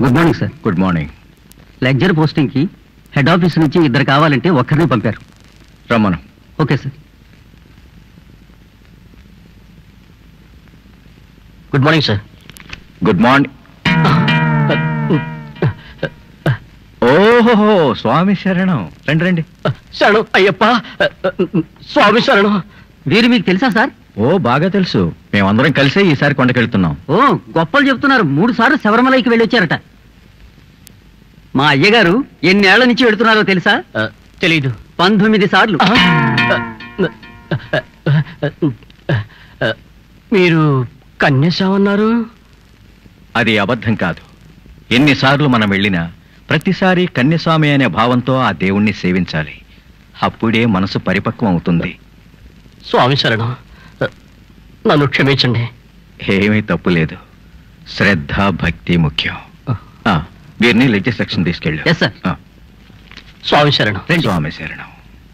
Good morning sir good morning lecture posting కి head office నుంచి ఇద్దరు కావాలంటే ఒక్కరిని పంపారు రమ్మను okay sir good morning sir good morning ఓహో స్వామి శరణం రండి రండి శరణం అయ్యప్ప స్వామి శరణం వీరు మీకు తెలుసా సార్ ఓ బాగా తెలుసు మేమందరం కలిసే ఈసారి కొండకెళ్తున్నాం ఓ గొప్పలు చెప్తున్నారు మూడు సార్లు శబరిమలైకి వెళ్ళి వచ్చారట మా అయ్యగారు ఎన్నేళ్ల నుంచి వెళుతున్నారో తెలుసా తెలీదు పంతొమ్మిది సార్లు మీరు కన్యసామన్నారు అది అబద్ధం కాదు ఎన్నిసార్లు మనం వెళ్ళినా ప్రతిసారి కన్యస్వామి అనే భావంతో ఆ దేవుణ్ణి సేవించాలి అప్పుడే మనసు పరిపక్వం అవుతుంది స్వామి శరణం నన్ను క్షమించండి ఏమీ తప్పు లేదు శ్రద్ధ భక్తి ముఖ్యం ఆ, వీరిని లెక్చర్ సెక్షన్ తీసుకెళ్ళు ఎస్ సార్ ఆ, స్వామి శరణం స్వామి శరణం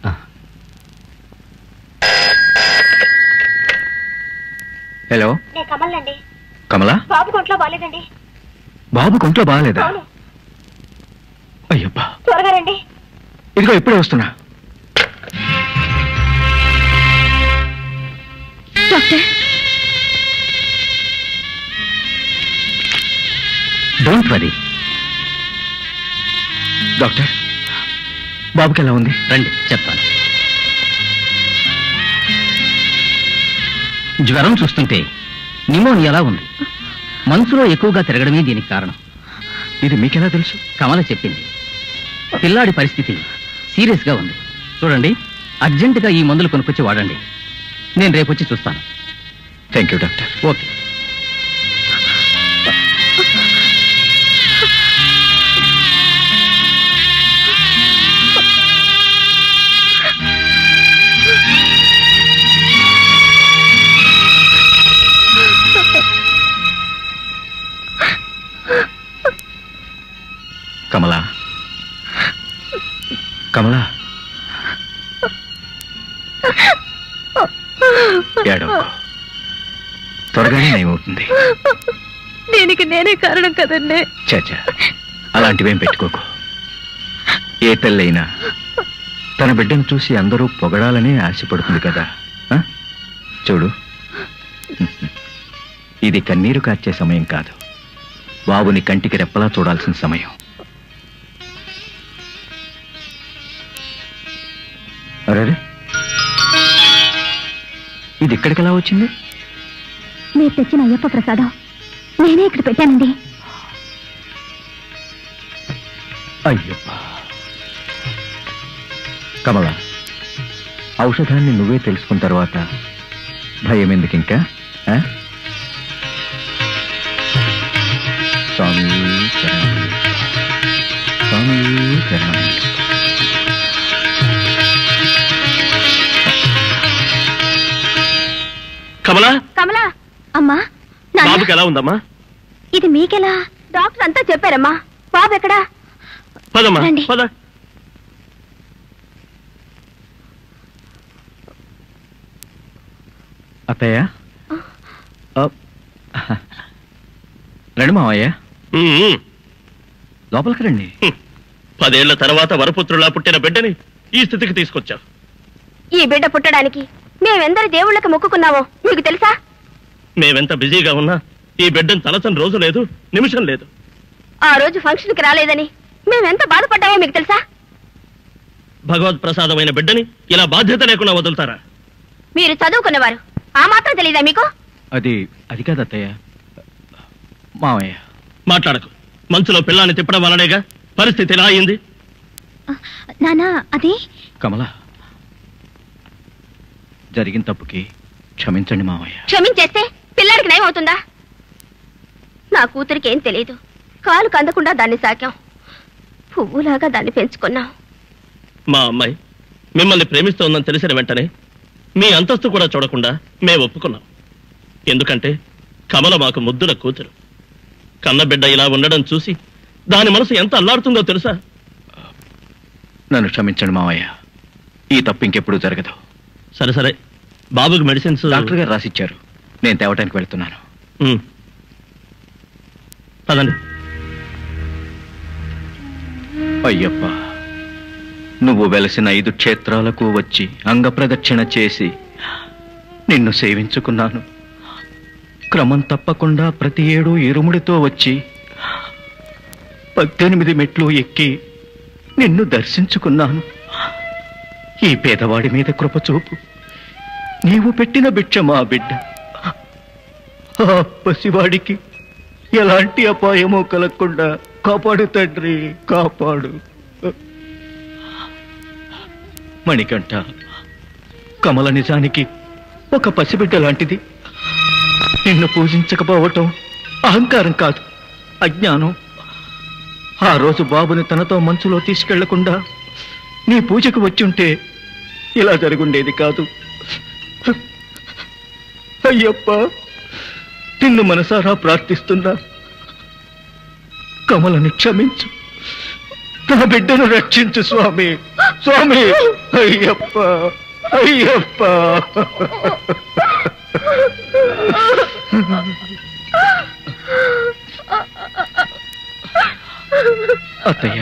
హలో నేను కమలండి కమలా బాబు కొంట్లో బాగాలేదండి బాబు కొంట్లో బాగాలేదా అవును అయ్యబ్బా త్వరగా రండి ఇదిగో ఇప్పుడే వస్తున్నా డాక్టర్ డోంట్ వరీ డాక్టర్ బాబుకి ఎలా ఉంది రండి చెప్తాను జ్వరం చూస్తుంటే నిమోనియాలా ఉంది మనసులో ఎక్కువగా తిరగడమే దీనికి కారణం ఇది మీకెలా తెలుసు కమల చెప్పింది పిల్లాడి పరిస్థితి సీరియస్గా ఉంది చూడండి అర్జెంటుగా ఈ మందులు కొనుక్కొచ్చి వాడండి నేను రేపు వచ్చి చూస్తాను thank you doctor okay Kamala Kamala ఏడవకు త్వరగానే నయమవుతుంది దీనికి నేనే కారణం కదండి చాచా అలాంటివేం పెట్టుకోకు ఏ తల్లైనా తన బిడ్డను చూసి అందరూ పొగడాలని ఆశపడుతుంది కదా ఆ? చూడు ఇది కన్నీరు కార్చే సమయం కాదు బాబుని కంటికి రెప్పలా చూడాల్సిన సమయం అరే ఇది ఇక్కడికి ఎలా వచ్చింది మీరు తెచ్చిన అయ్యప్ప ప్రసాదం నేనే ఇక్కడ పెట్టానండి అయ్యప్ప కమల ఔషధాన్ని నువ్వే తెలుసుకున్న తర్వాత భయం ఎందుకు ఇంకా ఆ? స్వామి శరణమయ్యప్ప. స్వామి శరణమయ్యప్ప. కమలా కమలా అమ్మా నాన్న, బాబుకి ఎలా ఉందమ్మా ఇది మీకెలా డాక్టర్ అంతా చెప్పారమ్మా బాబు ఎక్కడా పదమ్మా రండి. పద అత్తయ్య ఆ. రండి మావయ్య ఉమ్, లోపలికి రండి హ్మ్. పదేళ్ల తర్వాత వరపుత్రులా పుట్టిన బిడ్డని ఈ స్థితికి తీసుకొచ్చావు ఈ బిడ్డ పుట్టడానికి మేమెందరి దేవుళ్ళకి మొక్కుకున్నామో మీకు తెలుసా మేవెంత బిజీగా ఉన్నా ఈ బిడ్డను తలచని రోజు లేదు నిమిషం లేదు ఆ రోజు ఫంక్షన్ కి రాలేదని మేమెంత బాధపడ్డామో మీకు తెలుసా భగవత్ ప్రసాదమైన బిడ్డని ఇలా బాధ్యత లేకుండా వదులుతారా మీరు చదువుకున్నవారు ఆ మాత్రం తెలీదా మీకు అది అది కాదు అత్తయ్య మావయ్య మాట్లాడకు మనసులో పిల్లాన్ని తిప్పడం వలనేగా పరిస్థితి ఇలా అయింది నానా అది కమల జరిగిన తప్పుకి క్షమించండి మావయ్య క్షమించేస్తే పిల్లాడికి నయం అవుతుందా నా కూతురికి ఏం తెలియదు కాలు కందకుండా దాన్ని సాకాం పువ్వులాగా దాన్ని పెంచుకున్నాం మా అమ్మాయి మిమ్మల్ని ప్రేమిస్తోందని తెలిసిన వెంటనే మీ అంతస్తు కూడా చూడకుండా మేము ఒప్పుకున్నాం ఎందుకంటే కమల మాకు ముద్దుల కూతురు కన్నబిడ్డ ఇలా ఉండడం చూసి దాని మనసు ఎంత అల్లాడుతుందో తెలుసా నన్ను క్షమించండి మావయ్య ఈ తప్పు ఇంకెప్పుడు జరగదు సరే సరే బాబుకి మెడిసిన్స్ డాక్టర్ గారు రాసిచ్చారు నేను తేవటానికి వెళ్తున్నాను ఉమ్. పదండి అయ్యప్ప నువ్వు వెలసిన ఐదు క్షేత్రాలకు వచ్చి అంగప్రదక్షిణ చేసి నిన్ను సేవించుకున్నాను క్రమం తప్పకుండా ప్రతి ఏడు ఇరుముడితో వచ్చి పద్దెనిమిది మెట్లు ఎక్కి నిన్ను దర్శించుకున్నాను ఈ పేదవాడి మీద కృపచూపు నీవు పెట్టిన భిక్ష మా బిడ్డ ఆ పసివాడికి ఎలాంటి అపాయమో కలగకుండా కాపాడు తండ్రి కాపాడు మణికంఠ కమల నిజానికి ఒక పసిబిడ్డ లాంటిది నిన్ను పూజించకపోవటం అహంకారం కాదు అజ్ఞానం ఆ రోజు బాబుని తనతో మంచులో తీసుకెళ్లకుండా నీ పూజకు వచ్చుంటే ఇలా జరుగుండేది కాదు అయ్యప్ప నిన్ను మనసారా ప్రార్థిస్తున్నా కమలని క్షమించు నా బిడ్డను రక్షించు స్వామి స్వామి అయ్యప్ప అయ్యప్ప అత్తయ్య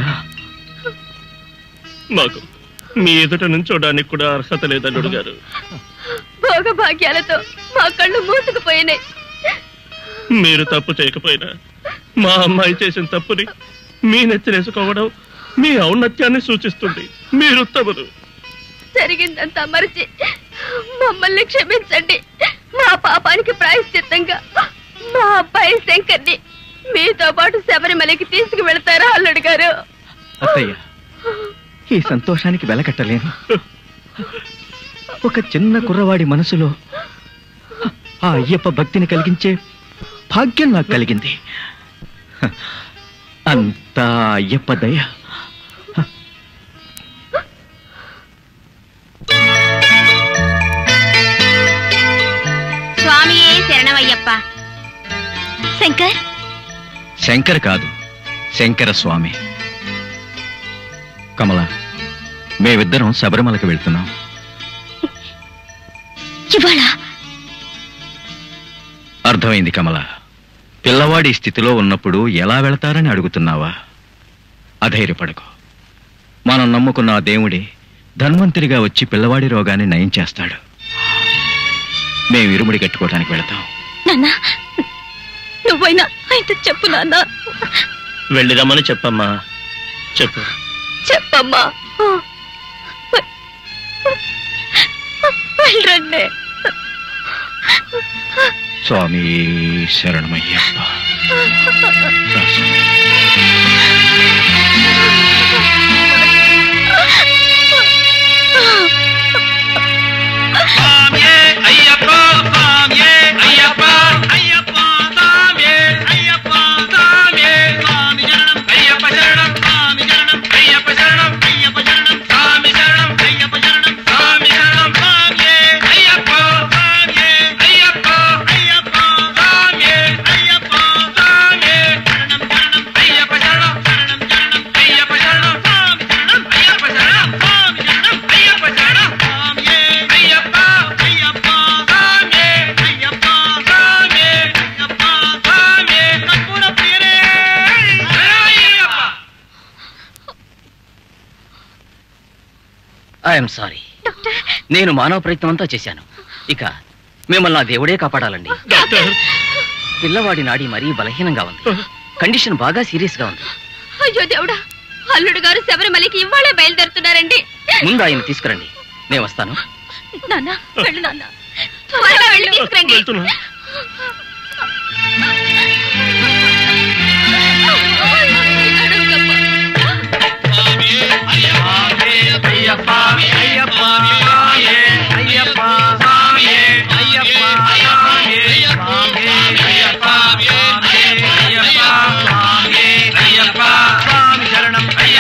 మాకు మీ ఎదుట నుంచోడానికి కూడా అర్హత లేదు అల్లుడు గారు భోగభాగ్యాలతో మా కళ్ళు మూసుకుపోయినాయి మీరు తప్పు చేయకపోయినా మా అమ్మాయి చేసిన తప్పుని మీ నెత్తినేసుకోవడం మీ ఔన్నత్యాన్ని సూచిస్తుంది మీరు తమరు జరిగిందంతా మరిచి మమ్మల్ని క్షమించండి మా పాపానికి ప్రాయశ్చిత్తంగా మా అబ్బాయి శంకర్ని మీతో పాటు శబరిమలకి తీసుకు వెళ్తారా అల్లుడు గారు అత్తయ్య ఈ సంతోషానికి వెలకట్టలేను ఒక చిన్న కుర్రవాడి మనసులో ఆ అయ్యప్ప భక్తిని కలిగించే భాగ్యం నాకు కలిగింది అంతా అయ్యప్ప దయ స్వామియే శరణమయ్యప్ప శంకర్ శంకర్ కాదు శంకర స్వామి కమల మేమిద్దరం శబరిమలకి వెళ్తున్నాం ఇవాళ అర్థమైంది కమల పిల్లవాడి ఈ స్థితిలో ఉన్నప్పుడు ఎలా వెళతారని అడుగుతున్నావా అధైర్యపడకు మనం నమ్ముకున్న ఆ దేవుడే ధన్వంతుడిగా వచ్చి పిల్లవాడి రోగాన్ని నయం చేస్తాడు మేము ఇరుముడి కట్టుకోవడానికి వెళతాం నాన్న నువ్వైనా ఆయనతో చెప్పు నాన్న వెళ్ళి రమ్మని చెప్పమ్మా చెప్పు చెప్పమ్మా వెళ్ళండి స్వామి శరణమయ్యప్ప రా స్వామి. ఐఎమ్ సారీ నేను మానవ ప్రయత్నం అంతా చేశాను ఇక మిమ్మల్ని నా దేవుడే కాపాడాలండి డాక్టర్ పిల్లవాడి నాడి మరీ బలహీనంగా ఉంది కండిషన్ బాగా సీరియస్ గా ఉంది అయ్యో దేవుడా అల్లుడు గారు శబరిమలకి ఇవాళే బయలుదేరుతున్నారండి ముందు ఆయన తీసుకురండి నేను వస్తాను నాన్న వెళ్ళు నాన్న త్వరగా వెళ్ళి తీసుకురండి వెళ్తున్నా